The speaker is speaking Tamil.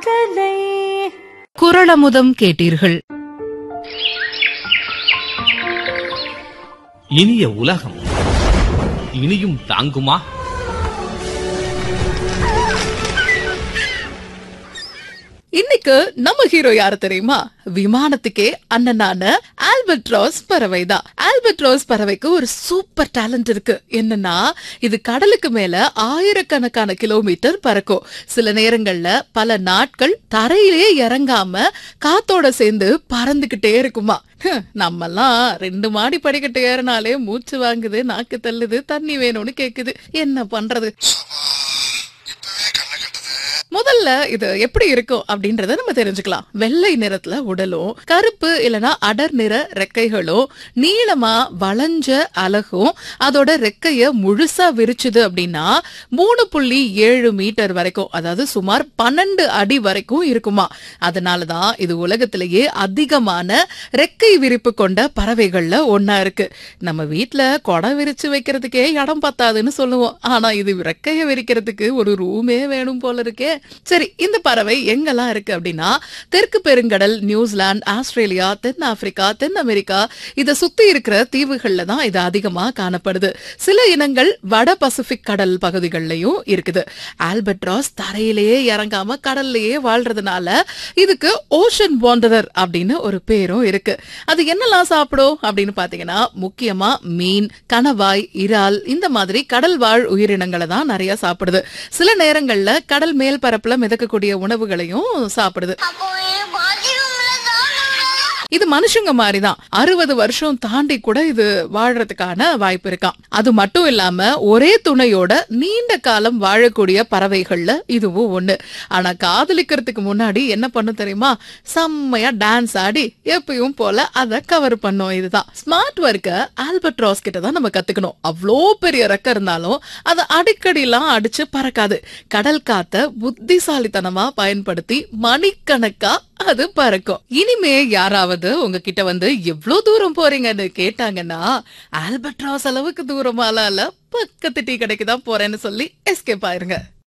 கதை குரளமுதம் கேட்டீர்கள் இனிய உலகம் இனியும் தாங்குமா இன்னைக்கு நம்ம ஹீரோ யாரு தெரியுமா விமானத்துக்கே அண்ணனான ஆல்பட்ராஸ் பறவை தான் ஆல்பட்ராஸ் பறவைக்கு ஒரு சூப்பர் டேலண்ட் இருக்கு என்னன்னா இது கடலுக்கு மேல ஆயிரக்கணக்கான கிலோமீட்டர் பறக்கும் சில நேரங்கள்ல பல நாட்கள் தரையிலே இறங்காம காத்தோட சேர்ந்து பறந்துகிட்டே இருக்குமா ஹம், நம்மெல்லாம் ரெண்டு மாடி படிக்கட்டு ஏறினாலே மூச்சு வாங்குது நாக்கு தள்ளுது தண்ணி வேணும்னு கேக்குது என்ன பண்றது முதல்ல இது எப்படி இருக்கும் அப்படின்றத நம்ம தெரிஞ்சுக்கலாம் வெள்ளை நிறத்துல உடலும் கருப்பு இல்லனா அடர் நிற ரெக்கைகளும் நீளமா வளைஞ்ச அலகும் அதோட ரெக்கைய முழுசா விரிச்சுது அப்படின்னா மூணு புள்ளி ஏழு மீட்டர் வரைக்கும் அதாவது சுமார் பன்னெண்டு அடி வரைக்கும் இருக்குமா அதனாலதான் இது உலகத்திலேயே அதிகமான ரெக்கை விரிப்பு கொண்ட பறவைகள்ல ஒன்னா இருக்கு நம்ம வீட்ல குடம் விரிச்சு வைக்கிறதுக்கே இடம் பத்தாதுன்னு சொல்லுவோம் ஆனா இது ரெக்கைய விரிக்கிறதுக்கு ஒரு ரூமே வேணும் போல இருக்கே சரி இந்த பறவை எங்கெல்லாம் இருக்கு அப்படின்னா தெற்கு பெருங்கடல் நியூசிலாந்து ஆஸ்திரேலியா தென் ஆப்பிரிக்கா தென் அமெரிக்கா இத சுத்தி இருக்கிற தீவுகள்ல தான் இது அதிகமா காணப்படுது சில இனங்கள் வட பசிபிக் கடல் பகுதிகளிலையும் இருக்குது ஆல்பட்ராஸ் தரையிலேயே இறங்காம கடல்லையே வாழ்றதுனால இதுக்கு ஓஷன் வாண்டரர் அப்படின்னு ஒரு பேரும் இருக்கு அது என்னெல்லாம் சாப்பிடும் அப்படின்னு பாத்தீங்கன்னா முக்கியமா மீன் கணவாய் இறால் இந்த மாதிரி கடல் வாழ் உயிரினங்களை தான் நிறைய சாப்பிடுது சில நேரங்கள்ல கடல் மேல் பரப்புல மிதக்கக்கூடிய உணவுகளையும் சாப்பிடுது அப்போ என் பாத்ரூம்ல தான் இது மனுஷங்க மாதிரிதான் அறுபது வருஷம் தாண்டி கூட இது வாழ்றதுக்கான வாய்ப்பு இருக்காம் அது மட்டும் இல்லாம ஒரே துணையோட நீண்ட காலம் வாழக்கூடிய பறவைகள்ல இதுவும் ஒண்ணு ஆனா காதலிக்கிறதுக்கு முன்னாடி என்ன பண்ணும் தெரியுமா செம்மையா டான்ஸ் ஆடி எப்பயும் போல அதை கவர் பண்ணும் இதுதான் ஸ்மார்ட் ஒர்க்க ஆல்பட்ராஸ் கிட்ட தான் நம்ம கத்துக்கணும் அவ்வளோ பெரிய ரெக்க இருந்தாலும் அதை அடிக்கடிலாம் அடிச்சு பறக்காது கடல் காத்த புத்திசாலித்தனமா பயன்படுத்தி மணிக்கணக்கா அது பறக்கும் இனிமே யாராவது உங்ககிட்ட வந்து எவ்வளவு தூரம் போறீங்கன்னு கேட்டாங்கன்னா ஆல்பட்ராஸ் அளவுக்கு தூரமால இல்ல பக்கத்து டீ கடைக்கு தான் போறேன்னு சொல்லி எஸ்கேப் ஆயிருங்க